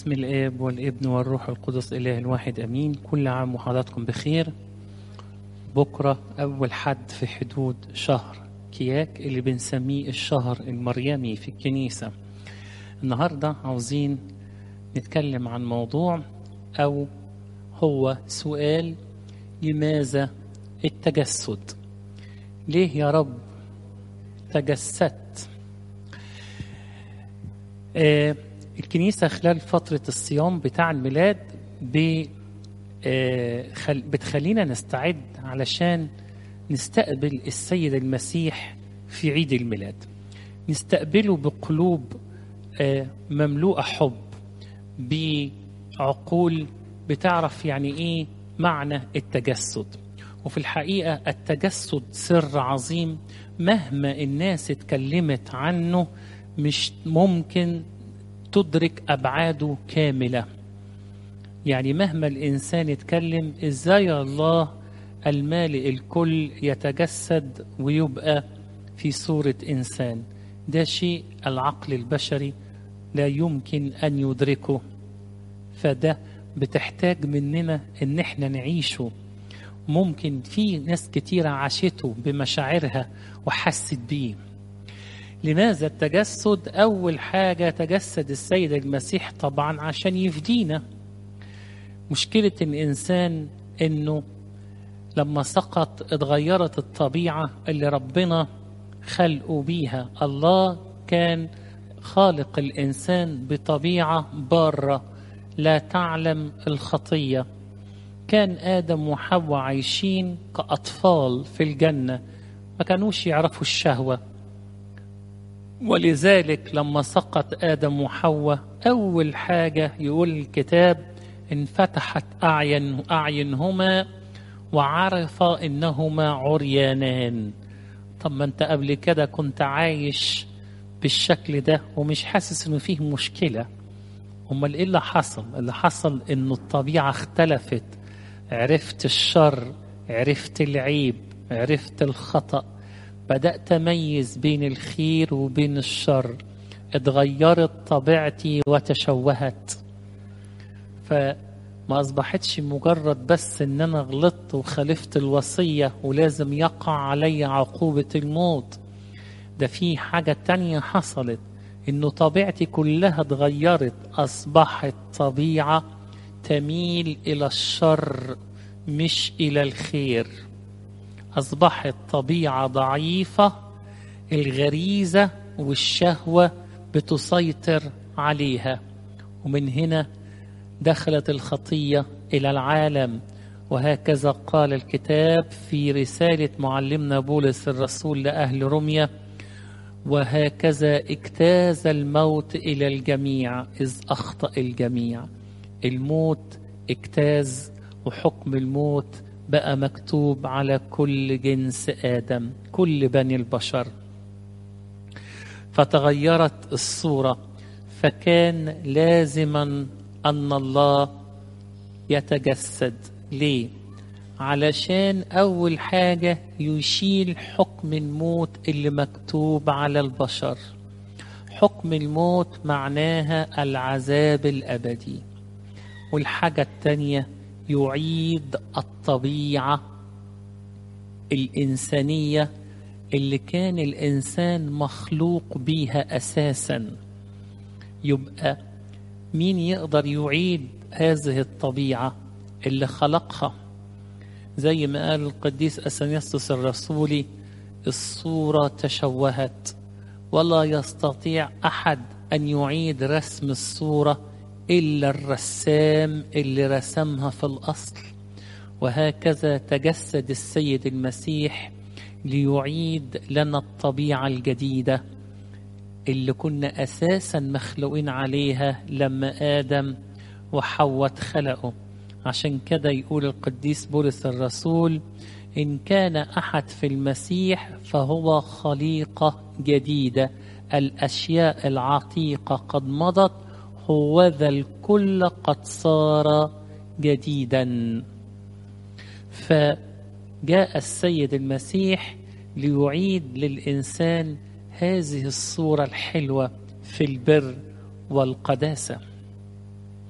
بسم الآب والابن والروح القدس إله الواحد أمين كل عام وحضراتكم بخير بكرة أول حد في حدود شهر كياك اللي بنسميه الشهر المريمي في الكنيسة النهاردة عاوزين نتكلم عن موضوع أو هو سؤال لماذا التجسد ليه يا رب تجسدت آه الكنيسة خلال فترة الصيام بتاع الميلاد ب آه خل... بتخلينا نستعد علشان نستقبل السيد المسيح في عيد الميلاد نستقبله بقلوب آه مملوءة حب بعقول بتعرف يعني ايه معنى التجسد وفي الحقيقة التجسد سر عظيم مهما الناس اتكلمت عنه مش ممكن تدرك أبعاده كاملة يعني مهما الإنسان يتكلم إزاي الله المالئ الكل يتجسد ويبقى في صورة إنسان ده شيء العقل البشري لا يمكن أن يدركه فده بتحتاج مننا ان احنا نعيشه ممكن في ناس كتيرة عاشته بمشاعرها وحست بيه لماذا التجسد أول حاجة تجسد السيد المسيح طبعا عشان يفدينا مشكلة الإنسان إنه لما سقط اتغيرت الطبيعة اللي ربنا خلقه بيها الله كان خالق الإنسان بطبيعة بارة لا تعلم الخطية كان آدم وحواء عايشين كأطفال في الجنة ما كانوش يعرفوا الشهوة ولذلك لما سقط آدم وحواء أول حاجة يقول الكتاب انفتحت أعين أعينهما وعرف إنهما عريانان طب ما أنت قبل كده كنت عايش بالشكل ده ومش حاسس إنه فيه مشكلة امال ايه اللي حصل اللي حصل انه الطبيعه اختلفت عرفت الشر عرفت العيب عرفت الخطا بدات اميز بين الخير وبين الشر اتغيرت طبيعتي وتشوهت فما اصبحتش مجرد بس ان انا غلطت وخالفت الوصيه ولازم يقع علي عقوبه الموت ده في حاجه تانية حصلت انه طبيعتي كلها اتغيرت اصبحت طبيعه تميل الى الشر مش الى الخير اصبحت طبيعه ضعيفه الغريزه والشهوه بتسيطر عليها ومن هنا دخلت الخطيه الى العالم وهكذا قال الكتاب في رساله معلمنا بولس الرسول لاهل روميا وهكذا اجتاز الموت الى الجميع اذ اخطا الجميع الموت اجتاز وحكم الموت بقى مكتوب على كل جنس ادم كل بني البشر فتغيرت الصوره فكان لازما ان الله يتجسد ليه علشان أول حاجة يشيل حكم الموت اللي مكتوب على البشر حكم الموت معناها العذاب الأبدي والحاجة التانية يعيد الطبيعة الإنسانية اللي كان الإنسان مخلوق بيها أساسا يبقى مين يقدر يعيد هذه الطبيعة اللي خلقها زي ما قال القديس أثنيسوس الرسولي الصورة تشوهت ولا يستطيع أحد أن يعيد رسم الصورة إلا الرسام اللي رسمها في الأصل وهكذا تجسد السيد المسيح ليعيد لنا الطبيعة الجديدة اللي كنا أساسا مخلوقين عليها لما آدم وحواء اتخلقوا عشان كده يقول القديس بولس الرسول إن كان أحد في المسيح فهو خليقة جديدة الأشياء العتيقة قد مضت هوذا الكل قد صار جديدا فجاء السيد المسيح ليعيد للإنسان هذه الصورة الحلوة في البر والقداسة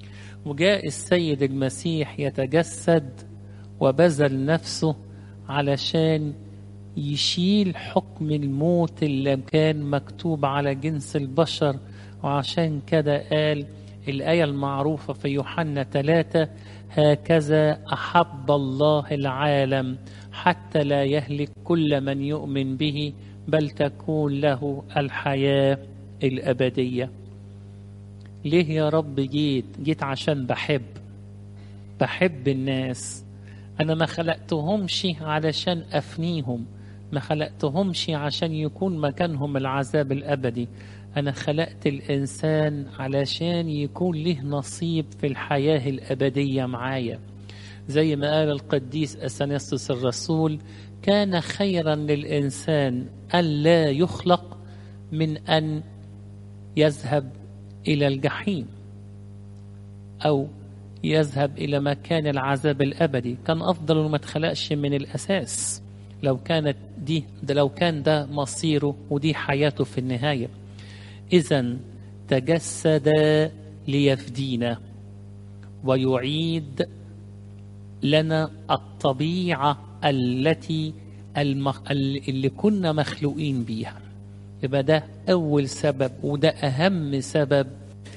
وجاء السيد المسيح يتجسد وبذل نفسه علشان يشيل حكم الموت اللي كان مكتوب على جنس البشر وعشان كده قال الآية المعروفة في يوحنا ثلاثة هكذا أحب الله العالم حتى لا يهلك كل من يؤمن به بل تكون له الحياة الأبدية ليه يا رب جيت جيت عشان بحب بحب الناس أنا ما خلقتهمش علشان أفنيهم ما خلقتهمش عشان يكون مكانهم العذاب الأبدي أنا خلقت الإنسان علشان يكون له نصيب في الحياة الأبدية معايا زي ما قال القديس أثناسوس الرسول كان خيرا للإنسان ألا يخلق من أن يذهب إلى الجحيم أو يذهب إلى مكان العذاب الأبدي كان أفضل ما تخلقش من الأساس لو كانت دي ده لو كان ده مصيره ودي حياته في النهاية إذا تجسد ليفدينا ويعيد لنا الطبيعة التي المخ... اللي كنا مخلوقين بيها يبقى ده أول سبب وده أهم سبب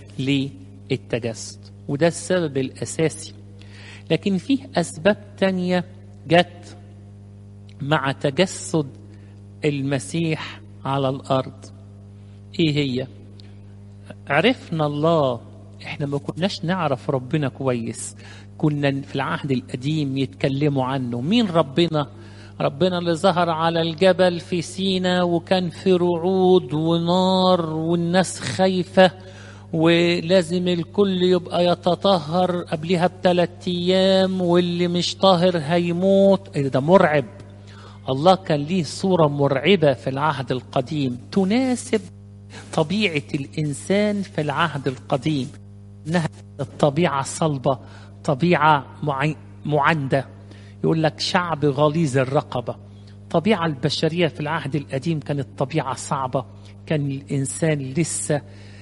للتجسد وده السبب الأساسي لكن فيه أسباب تانية جت مع تجسد المسيح على الأرض إيه هي؟ عرفنا الله إحنا ما كناش نعرف ربنا كويس كنا في العهد القديم يتكلموا عنه مين ربنا؟ ربنا اللي ظهر على الجبل في سينا وكان في رعود ونار والناس خايفة ولازم الكل يبقى يتطهر قبلها بثلاث أيام واللي مش طاهر هيموت إيه ده مرعب الله كان ليه صورة مرعبة في العهد القديم تناسب طبيعة الإنسان في العهد القديم إنها الطبيعة صلبة طبيعة معندة يقول لك شعب غليظ الرقبة الطبيعة البشرية في العهد القديم كانت طبيعة صعبة كان الإنسان لسه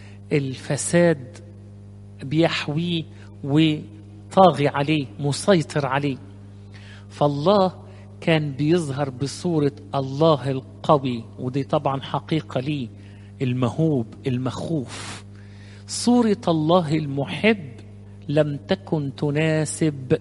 الفساد بيحويه وطاغي عليه مسيطر عليه فالله كان بيظهر بصورة الله القوي ودي طبعا حقيقة ليه المهوب المخوف صورة الله المحب لم تكن تناسب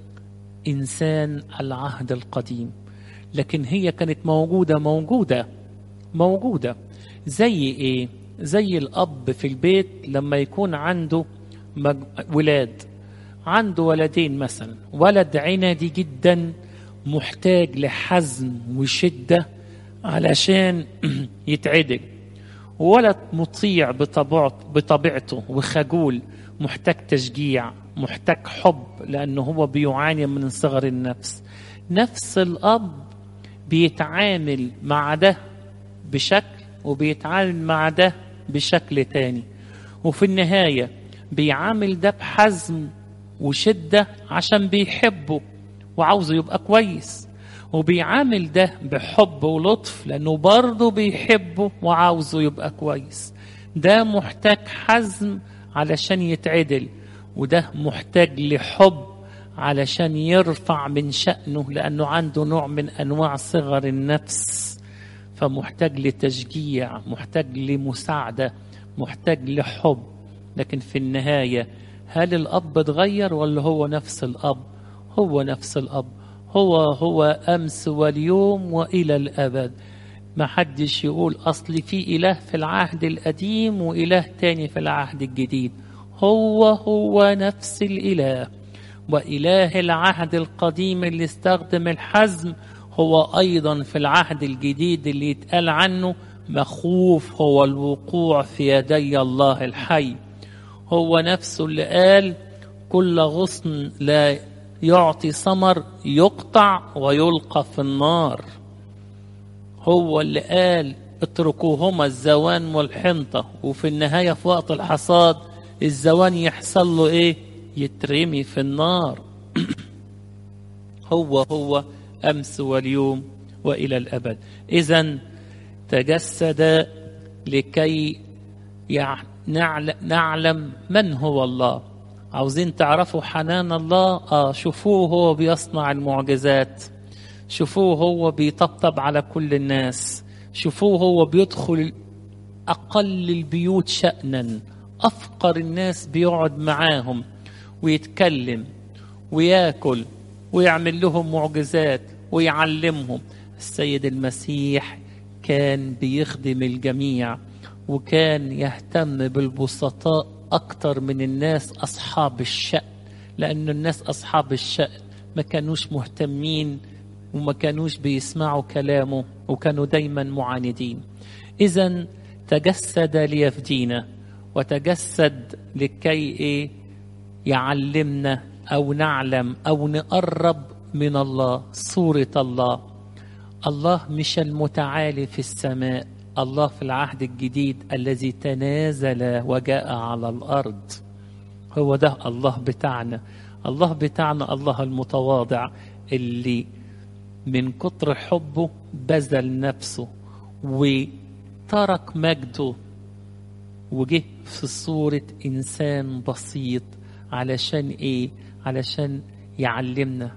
إنسان العهد القديم لكن هي كانت موجودة موجودة موجودة زي إيه؟ زي الأب في البيت لما يكون عنده مج... ولاد عنده ولدين مثلا ولد عنادي جدا محتاج لحزم وشدة علشان يتعدل ولد مطيع بطبيعته, بطبيعته وخجول محتاج تشجيع محتاج حب لأنه هو بيعاني من صغر النفس نفس الأب بيتعامل مع ده بشكل وبيتعامل مع ده بشكل تاني وفي النهاية بيعامل ده بحزم وشدة عشان بيحبه وعاوزه يبقى كويس وبيعامل ده بحب ولطف لأنه برضه بيحبه وعاوزه يبقى كويس ده محتاج حزم علشان يتعدل وده محتاج لحب علشان يرفع من شأنه لأنه عنده نوع من أنواع صغر النفس فمحتاج لتشجيع محتاج لمساعدة محتاج لحب لكن في النهاية هل الأب اتغير ولا هو نفس الأب هو نفس الأب هو هو أمس واليوم وإلى الأبد ما حدش يقول أصل في إله في العهد القديم وإله تاني في العهد الجديد هو هو نفس الإله وإله العهد القديم اللي استخدم الحزم هو أيضا في العهد الجديد اللي يتقال عنه مخوف هو الوقوع في يدي الله الحي هو نفسه اللي قال كل غصن لا يعطي ثمر يقطع ويلقى في النار هو اللي قال اتركوهما الزوان والحنطة وفي النهاية في وقت الحصاد الزوان يحصل له ايه يترمي في النار هو هو أمس واليوم وإلى الأبد إذا تجسد لكي نعلم من هو الله عاوزين تعرفوا حنان الله اه شوفوه هو بيصنع المعجزات شوفوه هو بيطبطب على كل الناس شوفوه هو بيدخل أقل البيوت شأنا أفقر الناس بيقعد معاهم ويتكلم وياكل ويعمل لهم معجزات ويعلمهم السيد المسيح كان بيخدم الجميع وكان يهتم بالبسطاء أكتر من الناس أصحاب الشأن لأن الناس أصحاب الشأن ما كانوش مهتمين وما كانوش بيسمعوا كلامه وكانوا دايما معاندين إذا تجسد ليفدينا وتجسد لكي إيه يعلمنا أو نعلم أو نقرب من الله صورة الله الله مش المتعالي في السماء الله في العهد الجديد الذي تنازل وجاء على الأرض هو ده الله بتاعنا الله بتاعنا الله المتواضع اللي من كتر حبه بذل نفسه وترك مجده وجه في صورة إنسان بسيط علشان إيه؟ علشان يعلمنا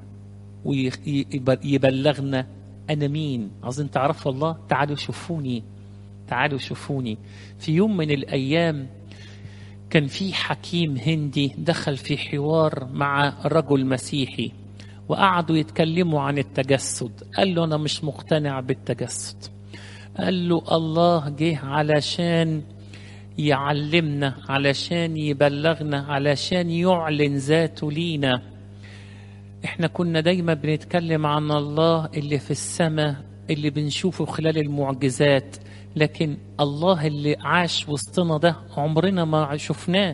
ويبلغنا أنا مين؟ عاوزين تعرفوا الله؟ تعالوا شوفوني تعالوا شوفوني في يوم من الأيام كان في حكيم هندي دخل في حوار مع رجل مسيحي وقعدوا يتكلموا عن التجسد قال له أنا مش مقتنع بالتجسد قال له الله جه علشان يعلمنا علشان يبلغنا علشان يعلن ذاته لينا احنا كنا دايما بنتكلم عن الله اللي في السماء اللي بنشوفه خلال المعجزات لكن الله اللي عاش وسطنا ده عمرنا ما شفناه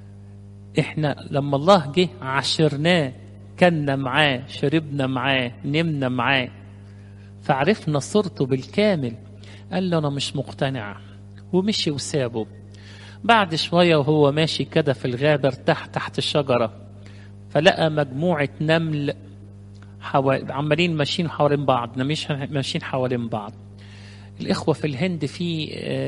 احنا لما الله جه عاشرناه كنا معاه شربنا معاه نمنا معاه فعرفنا صورته بالكامل قال له انا مش مقتنع ومشي وسابه بعد شوية وهو ماشي كده في الغابة ارتاح تحت الشجرة فلقى مجموعة نمل حو... عمالين ماشيين حوالين بعض ماشيين حوالين بعض الإخوة في الهند في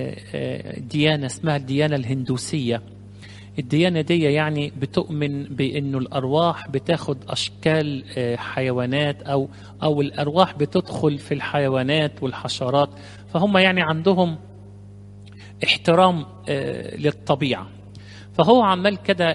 ديانة اسمها الديانة الهندوسية الديانة دي يعني بتؤمن بأنه الأرواح بتاخد أشكال حيوانات أو أو الأرواح بتدخل في الحيوانات والحشرات فهم يعني عندهم احترام للطبيعة فهو عمال كده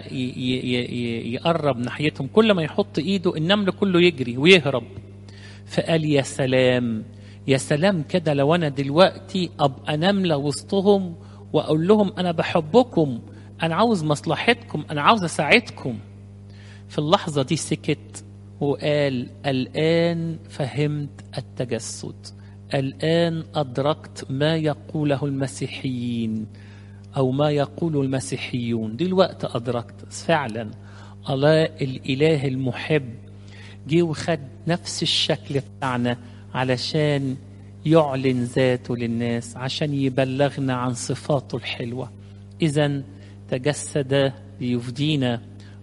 يقرب ناحيتهم كل ما يحط ايده النمل كله يجري ويهرب فقال يا سلام يا سلام كده لو انا دلوقتي ابقى نمله وسطهم واقول لهم انا بحبكم انا عاوز مصلحتكم انا عاوز اساعدكم في اللحظه دي سكت وقال الان فهمت التجسد الان ادركت ما يقوله المسيحيين او ما يقوله المسيحيون دلوقتي ادركت فعلا الله الاله المحب جه وخد نفس الشكل بتاعنا علشان يعلن ذاته للناس عشان يبلغنا عن صفاته الحلوة إذا تجسد ليفدينا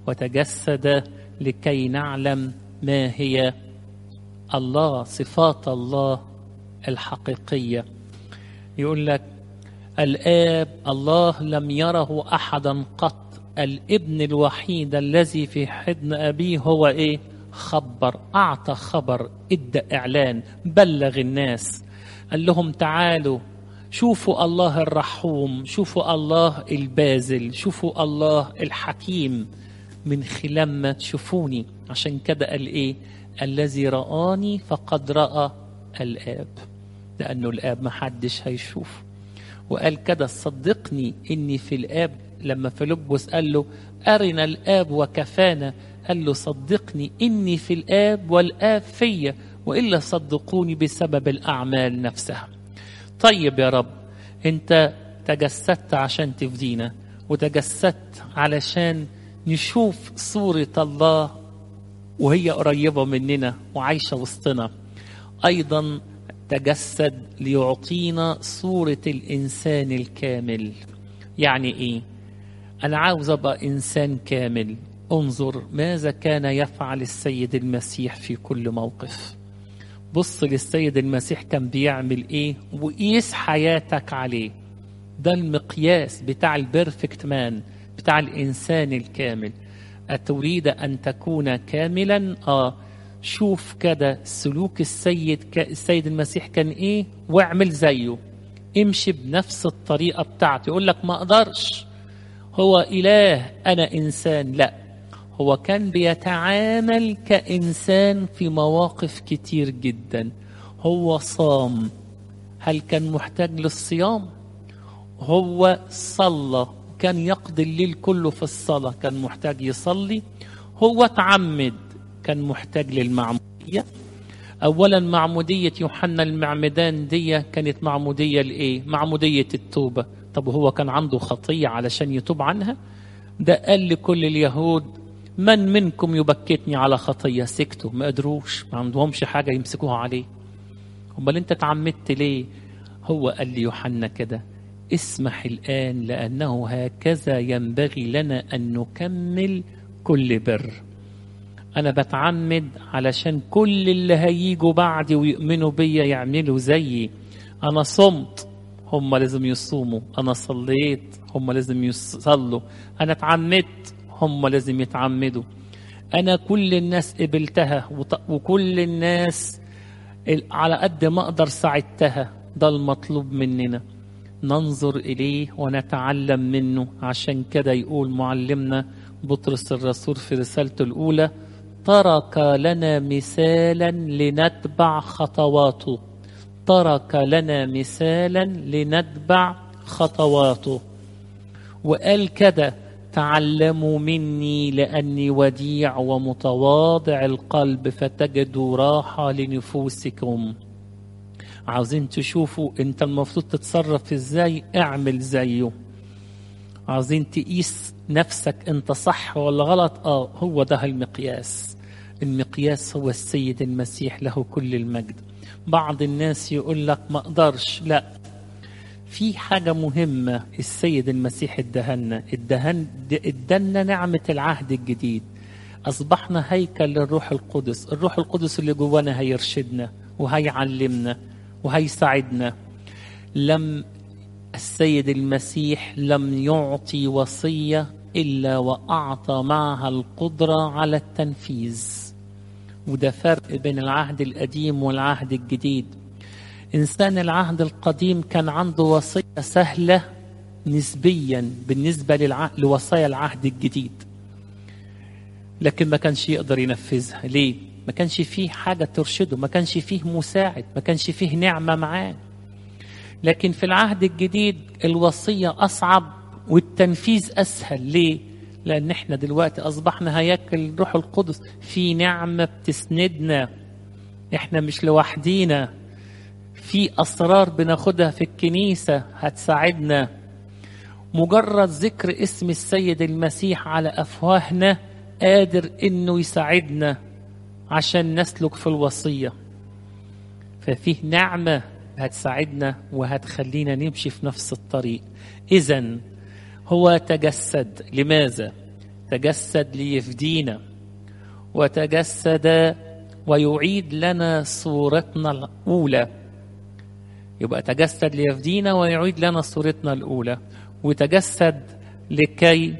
وتجسد لكي نعلم ما هي الله صفات الله الحقيقية يقول لك الآب الله لم يره أحدا قط الابن الوحيد الذي في حضن أبيه هو إيه خبر أعطى خبر ادى إعلان بلغ الناس قال لهم تعالوا شوفوا الله الرحوم شوفوا الله البازل شوفوا الله الحكيم من خلال ما تشوفوني عشان كده قال ايه الذي رآني فقد رأى الآب لأنه الآب ما حدش هيشوف وقال كده صدقني إني في الآب لما فيلبس قال له أرنا الآب وكفانا قال له صدقني إني في الآب والآب فيا وإلا صدقوني بسبب الأعمال نفسها طيب يا رب أنت تجسدت عشان تفدينا وتجسدت علشان نشوف صورة الله وهي قريبة مننا وعايشة وسطنا أيضا تجسد ليعطينا صورة الإنسان الكامل يعني إيه؟ أنا عاوز أبقى إنسان كامل انظر ماذا كان يفعل السيد المسيح في كل موقف بص للسيد المسيح كان بيعمل ايه وقيس حياتك عليه ده المقياس بتاع البرفكت مان بتاع الانسان الكامل أتريد أن تكون كاملا آه شوف كده سلوك السيد ك... السيد المسيح كان إيه واعمل زيه امشي بنفس الطريقة بتاعته يقول لك ما أقدرش هو إله أنا إنسان لا هو كان بيتعامل كإنسان في مواقف كتير جدا هو صام هل كان محتاج للصيام هو صلى كان يقضي الليل كله في الصلاة كان محتاج يصلي هو تعمد كان محتاج للمعمودية أولا معمودية يوحنا المعمدان دي كانت معمودية لإيه؟ معمودية التوبة طب هو كان عنده خطية علشان يتوب عنها؟ ده قال لكل اليهود من منكم يبكتني على خطية سكتوا ما قدروش ما عندهمش حاجة يمسكوها عليه امال انت اتعمدت ليه هو قال لي يوحنا كده اسمح الآن لأنه هكذا ينبغي لنا أن نكمل كل بر أنا بتعمد علشان كل اللي هيجوا بعدي ويؤمنوا بيا يعملوا زيي أنا صمت هم لازم يصوموا أنا صليت هم لازم يصلوا أنا اتعمدت هم لازم يتعمدوا أنا كل الناس قبلتها وكل الناس على قد ما أقدر ساعدتها ده المطلوب مننا ننظر إليه ونتعلم منه عشان كده يقول معلمنا بطرس الرسول في رسالته الأولى ترك لنا مثالا لنتبع خطواته ترك لنا مثالا لنتبع خطواته وقال كده تعلموا مني لأني وديع ومتواضع القلب فتجدوا راحة لنفوسكم عاوزين تشوفوا انت المفروض تتصرف ازاي اعمل زيه عاوزين تقيس نفسك انت صح ولا غلط اه هو ده المقياس المقياس هو السيد المسيح له كل المجد بعض الناس يقول لك ما اقدرش لا في حاجة مهمة السيد المسيح ادهنا ادهن ادنا نعمة العهد الجديد أصبحنا هيكل للروح القدس الروح القدس اللي جوانا هيرشدنا وهيعلمنا وهيساعدنا لم السيد المسيح لم يعطي وصية إلا وأعطى معها القدرة على التنفيذ وده فرق بين العهد القديم والعهد الجديد إنسان العهد القديم كان عنده وصية سهلة نسبيا بالنسبة للع... لوصايا العهد الجديد لكن ما كانش يقدر ينفذها ليه؟ ما كانش فيه حاجة ترشده ما كانش فيه مساعد ما كانش فيه نعمة معاه لكن في العهد الجديد الوصية أصعب والتنفيذ أسهل ليه؟ لأن احنا دلوقتي أصبحنا هياكل الروح القدس في نعمة بتسندنا احنا مش لوحدينا في أسرار بناخدها في الكنيسة هتساعدنا مجرد ذكر اسم السيد المسيح على أفواهنا قادر إنه يساعدنا عشان نسلك في الوصية ففيه نعمة هتساعدنا وهتخلينا نمشي في نفس الطريق إذا هو تجسد لماذا؟ تجسد ليفدينا وتجسد ويعيد لنا صورتنا الأولى يبقى تجسد ليفدينا ويعيد لنا صورتنا الأولى وتجسد لكي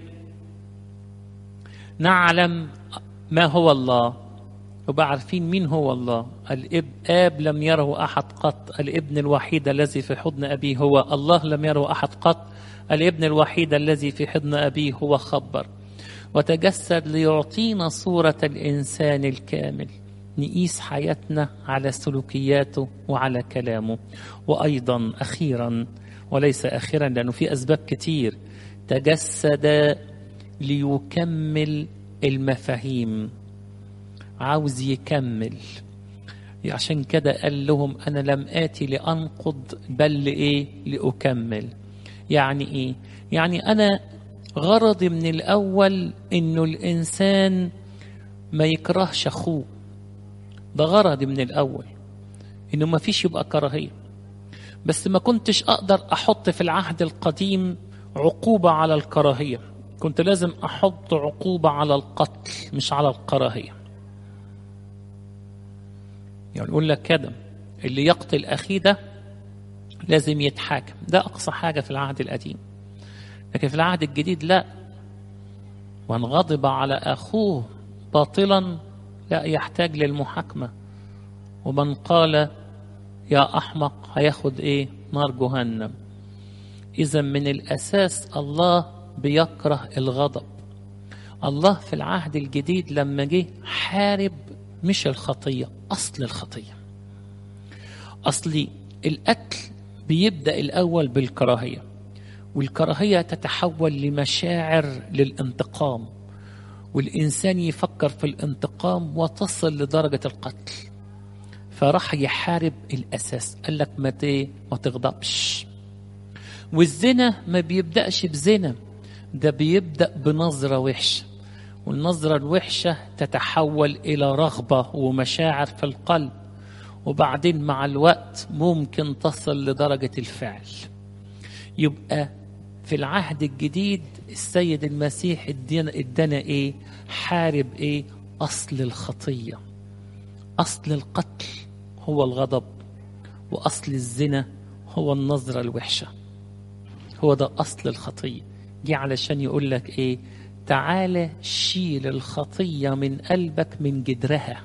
نعلم ما هو الله يبقى عارفين مين هو الله الاب اب لم يره احد قط الابن الوحيد الذي في حضن ابيه هو الله لم يره احد قط الابن الوحيد الذي في حضن ابيه هو خبر وتجسد ليعطينا صوره الانسان الكامل نقيس حياتنا على سلوكياته وعلى كلامه وايضا اخيرا وليس اخيرا لانه في اسباب كتير تجسد ليكمل المفاهيم عاوز يكمل عشان كده قال لهم انا لم اتي لانقض بل لايه لاكمل يعني ايه يعني انا غرضي من الاول انه الانسان ما يكرهش اخوه ده غرضي من الاول انه ما فيش يبقى كراهيه بس ما كنتش اقدر احط في العهد القديم عقوبه على الكراهيه كنت لازم احط عقوبه على القتل مش على الكراهيه يعني يقول لك كده اللي يقتل اخيه ده لازم يتحاكم ده اقصى حاجه في العهد القديم لكن في العهد الجديد لا من غضب على أخوه باطلا لا يحتاج للمحاكمة ومن قال يا أحمق هياخد إيه نار جهنم إذا من الأساس الله بيكره الغضب الله في العهد الجديد لما جه حارب مش الخطية أصل الخطية أصلي القتل بيبدأ الأول بالكراهية والكراهية تتحول لمشاعر للانتقام والإنسان يفكر في الانتقام وتصل لدرجة القتل فراح يحارب الأساس قال لك ما ما تغضبش والزنا ما بيبدأش بزنا ده بيبدأ بنظرة وحشة والنظرة الوحشة تتحول إلى رغبة ومشاعر في القلب وبعدين مع الوقت ممكن تصل لدرجة الفعل يبقى في العهد الجديد السيد المسيح ادانا ادانا ايه حارب ايه اصل الخطيه اصل القتل هو الغضب واصل الزنا هو النظره الوحشه هو ده اصل الخطيه جه علشان يقول لك ايه تعالى شيل الخطيه من قلبك من جدرها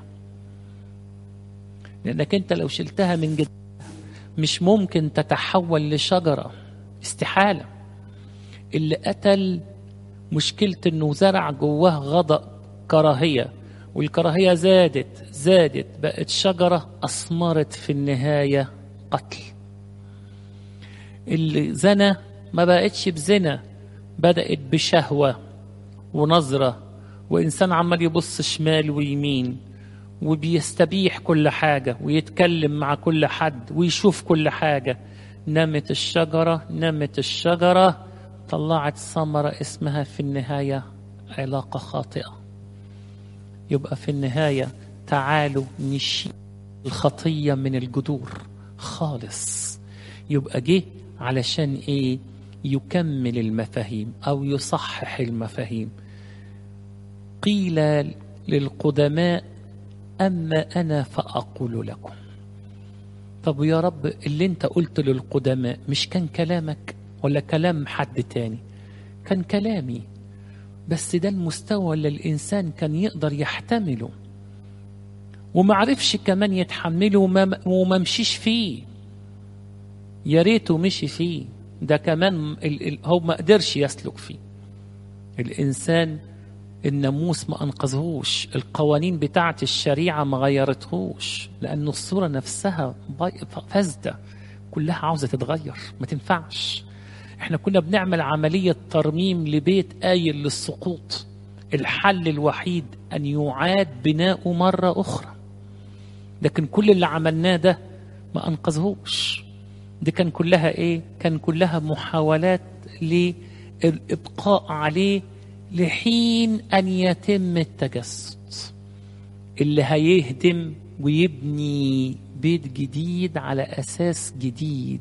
لانك انت لو شلتها من جدرها مش ممكن تتحول لشجره استحاله اللي قتل مشكلة انه زرع جواه غضب كراهية والكراهية زادت زادت بقت شجرة أثمرت في النهاية قتل اللي زنى ما بقتش بزنا بدأت بشهوة ونظرة وإنسان عمال يبص شمال ويمين وبيستبيح كل حاجة ويتكلم مع كل حد ويشوف كل حاجة نمت الشجرة نمت الشجرة طلعت ثمرة اسمها في النهاية علاقة خاطئة يبقى في النهاية تعالوا نشيل الخطية من الجذور خالص يبقى جه علشان ايه يكمل المفاهيم او يصحح المفاهيم قيل للقدماء اما انا فاقول لكم طب يا رب اللي انت قلت للقدماء مش كان كلامك ولا كلام حد تاني كان كلامي بس ده المستوى اللي الإنسان كان يقدر يحتمله ومعرفش كمان يتحمله وما, وما مشيش فيه يا ريته مشي فيه ده كمان ال ال هو ما قدرش يسلك فيه الإنسان الناموس ما أنقذهوش القوانين بتاعة الشريعة ما غيرتهوش لأنه الصورة نفسها فاسدة كلها عاوزة تتغير ما تنفعش احنا كنا بنعمل عملية ترميم لبيت آيل للسقوط الحل الوحيد أن يعاد بناؤه مرة أخرى لكن كل اللي عملناه ده ما أنقذهوش دي كان كلها إيه؟ كان كلها محاولات للإبقاء عليه لحين أن يتم التجسد اللي هيهدم ويبني بيت جديد على أساس جديد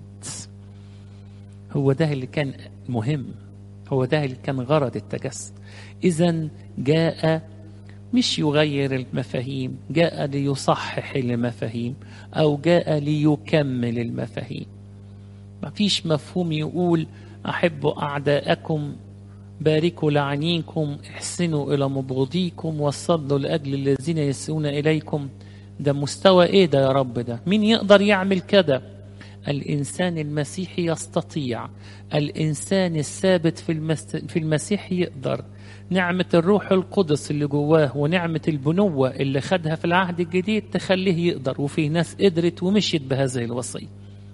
هو ده اللي كان مهم هو ده اللي كان غرض التجسد إذا جاء مش يغير المفاهيم جاء ليصحح المفاهيم أو جاء ليكمل المفاهيم ما فيش مفهوم يقول أحبوا أعداءكم باركوا لعنيكم احسنوا إلى مبغضيكم وصلوا لأجل الذين يسئون إليكم ده مستوى إيه ده يا رب ده مين يقدر يعمل كده الإنسان المسيحي يستطيع الإنسان الثابت في, المس... في المسيح يقدر نعمة الروح القدس اللي جواه ونعمة البنوة اللي خدها في العهد الجديد تخليه يقدر وفي ناس قدرت ومشيت بهذه الوصية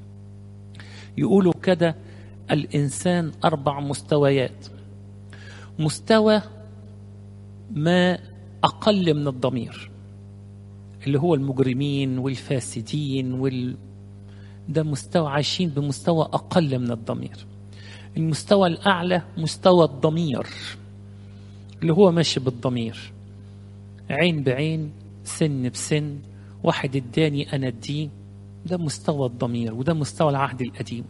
يقولوا كده الإنسان أربع مستويات مستوى ما أقل من الضمير اللي هو المجرمين والفاسدين وال ده مستوى عايشين بمستوى أقل من الضمير المستوى الأعلى مستوى الضمير اللي هو ماشي بالضمير عين بعين سن بسن واحد اداني أنا اديه ده مستوى الضمير وده مستوى العهد القديم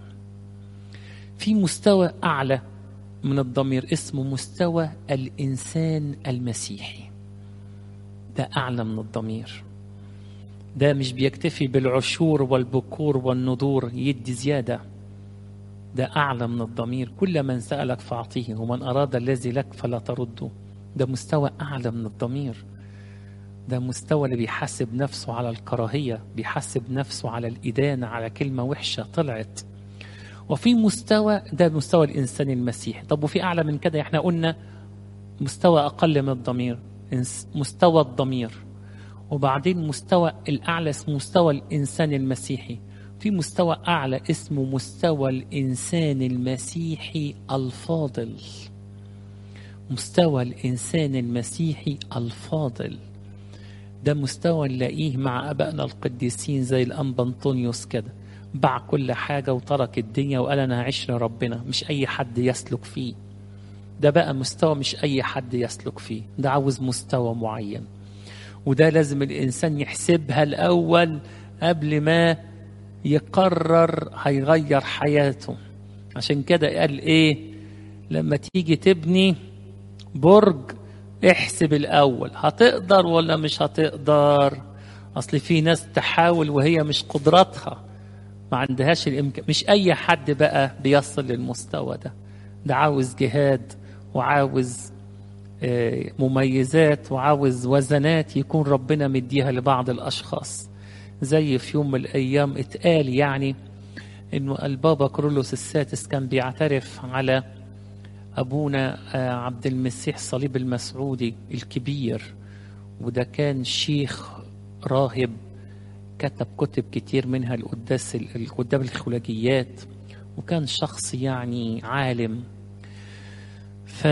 في مستوى أعلى من الضمير اسمه مستوى الإنسان المسيحي ده أعلى من الضمير ده مش بيكتفي بالعشور والبكور والنذور يدي زيادة ده أعلى من الضمير كل من سألك فأعطيه ومن أراد الذي لك فلا ترده ده مستوى أعلى من الضمير ده مستوى اللي بيحاسب نفسه على الكراهية بيحاسب نفسه على الإدانة على كلمة وحشة طلعت وفي مستوى ده مستوى الإنسان المسيحي طب وفي أعلى من كده احنا قلنا مستوى أقل من الضمير مستوى الضمير وبعدين مستوى الأعلى اسمه مستوى الإنسان المسيحي في مستوى أعلى اسمه مستوى الإنسان المسيحي الفاضل مستوى الإنسان المسيحي الفاضل ده مستوى نلاقيه مع أبائنا القديسين زي الأنبا أنطونيوس كده باع كل حاجة وترك الدنيا وقال أنا هعيش لربنا مش أي حد يسلك فيه ده بقى مستوى مش أي حد يسلك فيه ده عاوز مستوى معين وده لازم الإنسان يحسبها الأول قبل ما يقرر هيغير حياته عشان كده قال إيه لما تيجي تبني برج احسب الأول هتقدر ولا مش هتقدر أصل في ناس تحاول وهي مش قدراتها ما عندهاش الإمكان مش أي حد بقى بيصل للمستوى ده ده عاوز جهاد وعاوز مميزات وعاوز وزنات يكون ربنا مديها لبعض الأشخاص زي في يوم من الأيام اتقال يعني إنه البابا كرولوس السادس كان بيعترف على أبونا عبد المسيح صليب المسعودي الكبير وده كان شيخ راهب كتب كتب كتير منها القداس القدام الخلاجيات وكان شخص يعني عالم ف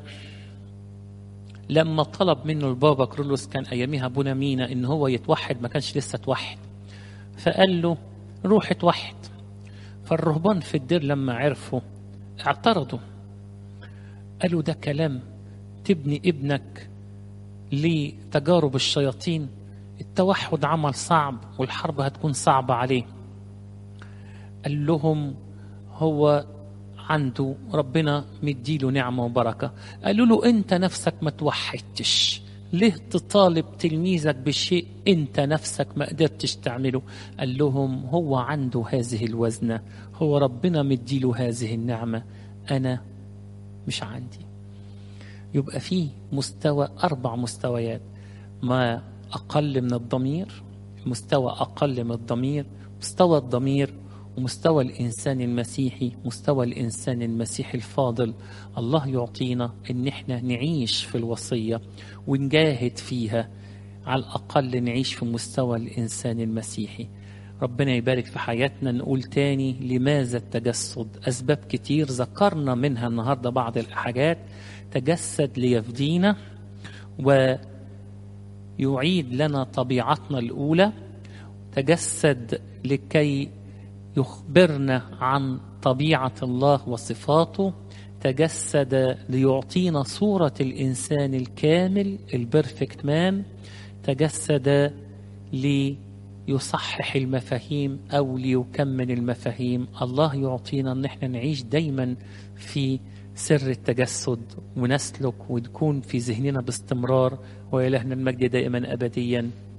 لما طلب منه البابا كرولوس كان اياميها ابونا مينا ان هو يتوحد ما كانش لسه توحد فقال له روح اتوحد فالرهبان في الدير لما عرفوا اعترضوا قالوا ده كلام تبني ابنك لتجارب الشياطين التوحد عمل صعب والحرب هتكون صعبة عليه قال لهم هو عنده ربنا مديله نعمة وبركة قالوا له انت نفسك ما توحدتش ليه تطالب تلميذك بشيء انت نفسك ما قدرتش تعمله قال لهم هو عنده هذه الوزنة هو ربنا مديله هذه النعمة انا مش عندي يبقى في مستوى اربع مستويات ما اقل من الضمير مستوى اقل من الضمير مستوى الضمير ومستوى الإنسان المسيحي مستوى الإنسان المسيحي الفاضل الله يعطينا إن إحنا نعيش في الوصية ونجاهد فيها على الأقل نعيش في مستوى الإنسان المسيحي ربنا يبارك في حياتنا نقول تاني لماذا التجسد أسباب كتير ذكرنا منها النهاردة بعض الحاجات تجسد ليفدينا ويعيد لنا طبيعتنا الأولى تجسد لكي يخبرنا عن طبيعة الله وصفاته تجسد ليعطينا صورة الإنسان الكامل البرفكت مان تجسد ليصحح المفاهيم أو ليكمل المفاهيم الله يعطينا أن احنا نعيش دايما في سر التجسد ونسلك ونكون في ذهننا باستمرار وإلهنا المجد دائما أبديا